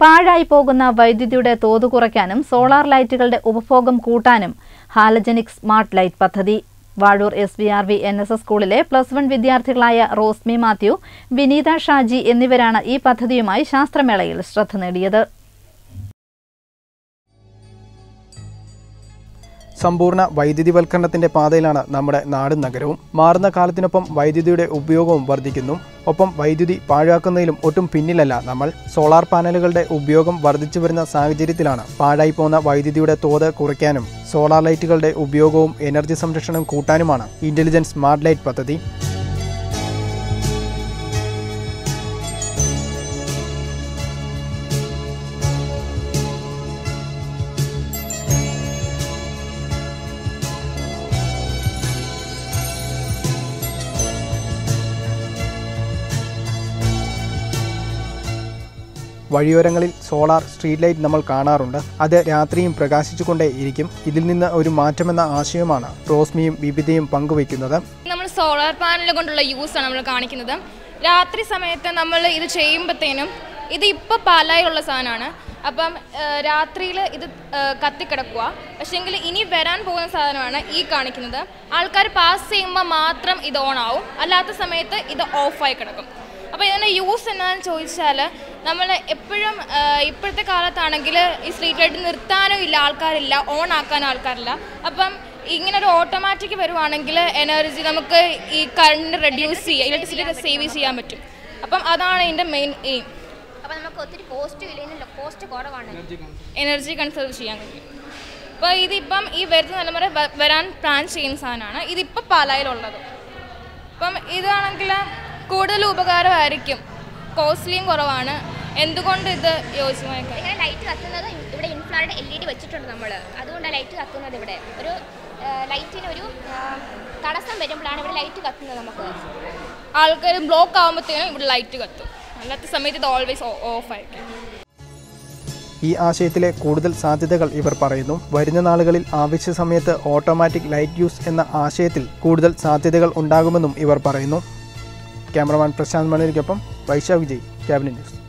പാഴായി പോകുന്ന വൈദ്യുതിയുടെ തോത് കുറയ്ക്കാനും സോളാർ ലൈറ്റുകളുടെ ഉപഭോഗം കൂട്ടാനും ഹാലജനിക് സ്മാർട്ട് ലൈറ്റ് പദ്ധതി Vazhoor S V R V N S S സ്കൂളിലെ പ്ലസ് വൺ വിദ്യാർത്ഥികളായ റോസ്മി മാത്യു വിനീത ഷാജി എന്നിവരാണ് ഈ പദ്ധതിയുമായി ശാസ്ത്രമേളയിൽ ശ്രദ്ധ നേടിയത് സമ്പൂർണ്ണ വൈദ്യുതിവൽക്കരണത്തിന്റെ പാതയിലാണ് നമ്മുടെ നാടും നഗരവും മാറുന്ന കാലത്തിനൊപ്പം വൈദ്യുതിയുടെ ഉപയോഗവും വർദ്ധിക്കുന്നു ഒപ്പം വൈദ്യുതി പാഴാക്കുന്നതിലും ഒട്ടും പിന്നിലല്ല നമ്മൾ സോളാർ പാനലുകളുടെ ഉപയോഗം വർദ്ധിച്ചു വരുന്ന സാഹചര്യത്തിലാണ് പാഴായി പോകുന്ന വൈദ്യുതിയുടെ തോത് കുറയ്ക്കാനും സോളാർ ലൈറ്റുകളുടെ ഉപയോഗവും എനർജി സംരക്ഷണം കൂട്ടാനുമാണ് ഇന്റലിജൻസ് സ്മാർട്ട് ലൈറ്റ് പദ്ധതി വഴിയോരങ്ങളിൽ സോളാർ സ്ട്രീറ്റ് ലൈറ്റ് നമ്മൾ കാണാറുണ്ട് അത് രാത്രിയും പ്രകാശിച്ചുകൊണ്ടേ ഇരിക്കും ഇതിൽ നിന്ന് ഒരു മാറ്റമെന്ന ആശയമാണ് റോസ്മിയും വിവിധയും പങ്കുവയ്ക്കുന്നത് നമ്മൾ സോളാർ പാനൽ കൊണ്ടുള്ള യൂസാണ് നമ്മൾ കാണിക്കുന്നത് രാത്രി സമയത്ത് നമ്മൾ ഇത് ചെയ്യുമ്പോഴത്തേനും ഇത് ഇപ്പോൾ പാലായുള്ള സാധനമാണ് അപ്പം രാത്രിയിൽ ഇത് കത്തിക്കിടക്കുക പക്ഷേങ്കിൽ ഇനി വരാൻ പോകുന്ന സാധനമാണ് ഈ കാണിക്കുന്നത് ആൾക്കാർ പാസ് ചെയ്യുമ്പോൾ മാത്രം ഇത് ഓൺ ആവും അല്ലാത്ത സമയത്ത് ഇത് ഓഫായി കിടക്കും അപ്പോൾ ഇതിൻ്റെ യൂസ് എന്താണെന്ന് ചോദിച്ചാൽ നമ്മൾ എപ്പോഴും ഇപ്പോഴത്തെ കാലത്താണെങ്കിൽ ഈ സ്ട്രീറ്റ് ലൈറ്റ് നിർത്താനും ഇല്ല ആൾക്കാരില്ല ഓൺ ആക്കാനും ആൾക്കാരില്ല അപ്പം ഇങ്ങനെ ഒരു ഓട്ടോമാറ്റിക് വരുവാണെങ്കിൽ എനർജി നമുക്ക് ഈ കറണ്ട് റെഡ്യൂസ് ചെയ്യുക ഇലക്ട്രിസിറ്റി സേവ് ചെയ്യാൻ പറ്റും അപ്പം അതാണ് ഇതിൻ്റെ മെയിൻ എയിം അപ്പോൾ നമുക്ക് ഒത്തിരി കോസ്റ്റ് ഇല്ല കോസ്റ്റ് കുറവാണ് എനർജി കൺസേർവ് ചെയ്യാൻ കഴിയും അപ്പോൾ ഇതിപ്പം ഈ വരുന്ന തലമുറ വ- വരാൻ പ്ലാൻ ചെയ്യുന്ന സാധനമാണ് ഇതിപ്പോൾ പാലായിലുള്ളത് അപ്പം ഇതാണെങ്കിൽ കൂടുതൽ ഉപകാരമായിരിക്കും കോസ്റ്റ്ലിയും കുറവാണ് എന്തുകൊണ്ട് ഇത് യോജിച്ചമായ കാര്യം ഇങ്ങനെ ലൈറ്റ് കത്തുന്നത് ഇവിടെ ഇൻഫ്രാറെഡ് എൽ ഇ ഡി വെച്ചിട്ടുണ്ട് നമ്മൾ അതുകൊണ്ടാണ് ലൈറ്റ് കത്തുന്നത് ഇവിടെ ഒരു ലൈറ്റിന് ഒരു ആ, തടസ്സം വരുമ്പോഴാണ് ഇവിടെ ലൈറ്റ് കത്തുന്നത് നമുക്ക് ആൾക്കാർ ബ്ലോക്ക് ആകുമ്പോഴത്തേനും ഇവിടെ ലൈറ്റ് കത്തും അല്ലാത്ത സമയത്ത് ഇത് ഓൾവേസ് ഓഫ് ആയിരിക്കും ഈ ആശയത്തിലെ കൂടുതൽ സാധ്യതകൾ ഇവർ പറയുന്നു വരുന്ന നാളുകളിൽ ആവശ്യ സമയത്ത് ഓട്ടോമാറ്റിക് ലൈറ്റ് യൂസ് എന്ന ആശയത്തിൽ കൂടുതൽ സാധ്യതകൾ ഉണ്ടാകുമെന്നും ഇവർ പറയുന്നു ക്യാമറമാൻ പ്രശാന്ത് മണിക്കൊപ്പം വൈശാഖ് വിജയ് ക്യാബിനറ്റ് ന്യൂസ്